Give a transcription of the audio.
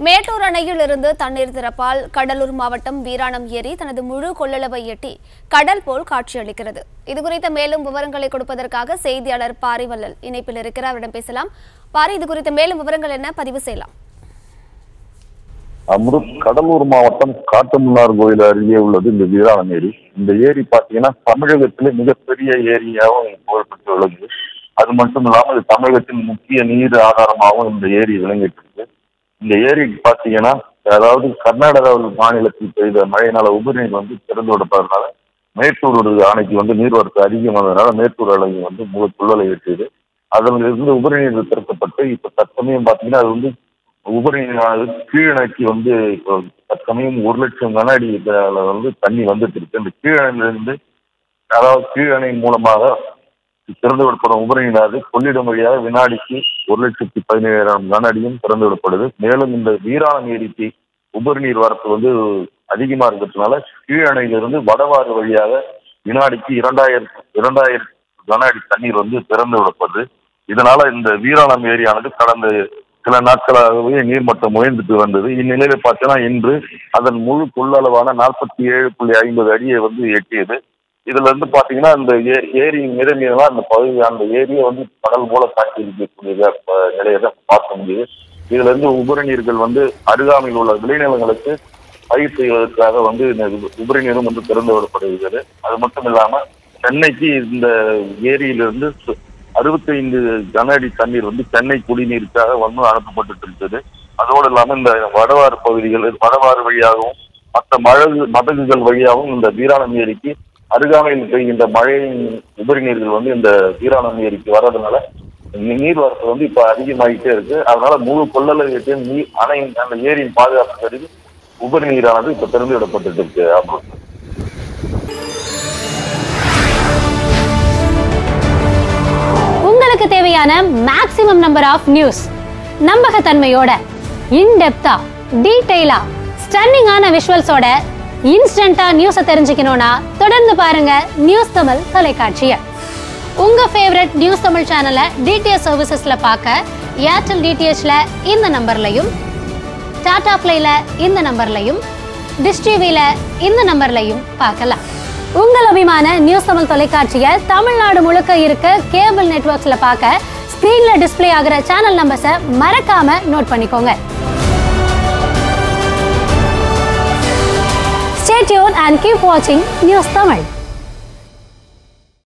மேட்டூர் அணையில் இருந்து தண்ணீர் திறப்பால் கடலூர் மாவட்டம் வீராணம் ஏரி தனது முழு கொள்ளளவை எட்டி கடல் போல் காட்சியளிக்கிறது இதுகுறித்த மேலும் விவரங்களை கொடுப்பதற்காக செய்தியாளர் பாரிவல்லல் இணைப்பில் இருக்கிறார் அவரிடம் பேசலாம் பாரி இது குறித்த மேலும் விவரங்கள் என்ன பதிவு செய்யலாம் அம்ருத் கடலூர் மாவட்டம் காட்டுமன்னார் கோயில் அருகே உள்ளது இந்த வீராணம் ஏரி இந்த ஏரி பாத்தீங்கன்னா தமிழகத்திலே மிகப்பெரிய ஏரியாகவும் புகழ்பெற்று விளங்குது அது மட்டும் இல்லாமல் இது தமிழகத்தின் முக்கிய நீர் ஆதாரமாகவும் இந்த ஏரி விளங்கிட்டு இருக்கு இந்த ஏரி பாத்தீங்கன்னா அதாவது கர்நாடகா மாநிலத்தில் பெய்த மழையினால உபரிநீர் வந்து திறந்து விடப்படுறதுனால மேட்டூர் அணைக்கு வந்து நீர்வரத்து அதிகமானதுனால மேட்டூர் அணை வந்து முழு கொள்ளலை எட்டியது அதில் இருந்து உபரிநீர் திறக்கப்பட்டு இப்ப தற்சமயம் பாத்தீங்கன்னா அது வந்து உபரியானது கீழணைக்கு வந்து இப்போ தற்சமயம் ஒரு லட்சம் கன அடி இதுல வந்து தண்ணி வந்துட்டு இருக்கு இந்த கீழணையிலிருந்து அதாவது கீழணை மூலமாக திறந்து விடப்படும் உபரிநீரானது கொள்ளிடம் வழியாக வினாடிக்கு ஒரு லட்சத்தி பதினேழாயிரம் கன அடியும் திறந்து விடப்படுது மேலும் இந்த வீராணம் ஏரிக்கு உபரிநீர் வரத்து வந்து அதிகமா இருக்கிறதுனால கீழணையிலிருந்து வடவாறு வழியாக வினாடிக்கு இரண்டாயிரம் இரண்டாயிரம் கன அடி தண்ணீர் வந்து திறந்து விடப்படுது இதனால இந்த வீராணம் ஏரியானது கடந்த சில நாட்களாகவே நீர்மட்டம் உயர்ந்துட்டு வந்தது இந்நிலையில பார்த்தீங்கன்னா இன்று அதன் முழு கொள்ளளவான நாற்பத்தி ஏழு புள்ளி ஐம்பது அடியை வந்து எட்டியது இதுல இருந்து பாத்தீங்கன்னா இந்த ஏ- ஏரி நிரம்பியதெல்லாம் அந்த பகுதி அந்த ஏரியை வந்து கடல் போல காட்சி இருக்கக்கூடிய ப- நிலையை தான் பார்க்க முடியுது இதுல இருந்து உபரி நீர்கள் வந்து அருகாமையில் உள்ள விளைநிலங்களுக்கு பயிர் செய்வதற்காக வந்து இந்த உப- உபரி நீரும் வந்து திறந்து விடப்படுகிறது அது மட்டும் இல்லாம சென்னைக்கு இந்த ஏரியிலிருந்து சு- அறுபத்தைந்து கன அடி தண்ணீர் வந்து சென்னை குடிநீருக்காக வந்து அனுப்பப்பட்டு இருக்குது அதோடு இல்லாம இந்த வடவாறு பகுதிகள் வடவாறு வழியாகவும் மற்ற மழகு மதகுகள் வழியாகவும் இந்த வீராணம் ஏரிக்கு அருகாமையில் பெய்கின்ற மழையின் உபரி நீர்கள் வந்து இந்த வீராணம் ஏரிக்கு வர்றதுனால நீ- நீர்வரத்து வந்து இப்ப அதிகமாகிட்டே இருக்கு அதனால முழு கொள்ளலை எட்டி நீர் அணை அந்த ஏரியின் பாதுகாப்பு கருதி உபரி நீரானது இப்ப திறந்து விடப்பட்டு இருக்கு ஆமா உங்களுக்கு தேவையான மேக்ஸிமம் நம்பர் ஆஃப் நியூஸ் நம்பகத்தன்மையோட இன்டெப்தா டீடைலா ஸ்டன்னிங்கான விஷுவல்ஸோட இன்ஸ்டன்டா நியூஸை தெரிஞ்சுக்கணும்னா தொடர்ந்து பாருங்க நியூஸ் தமிழ் தொலைக்காட்சியை உங்க ஃபேவரட் நியூஸ் தமிழ் சேனலை டிடிஎச் சர்வீசஸ்ல பார்க்க ஏர்டெல் டிடிஹெச்ல இந்த நம்பர்லையும் டாடா பிளேல இந்த நம்பர்லையும் டிஷ் டிவில இந்த நம்பர்லையும் பார்க்கலாம் உங்கள் அபிமான நியூஸ் தமிழ் தொலைக்காட்சியை தமிழ்நாடு முழுக்க இருக்க கேபிள் நெட்வொர்க்ஸ்ல பார்க்க ஸ்கிரீன்ல டிஸ்ப்ளே ஆகிற சேனல் நம்பர்ஸை மறக்காம நோட் பண்ணிக்கோங்க Stay tuned and keep watching News Tamil.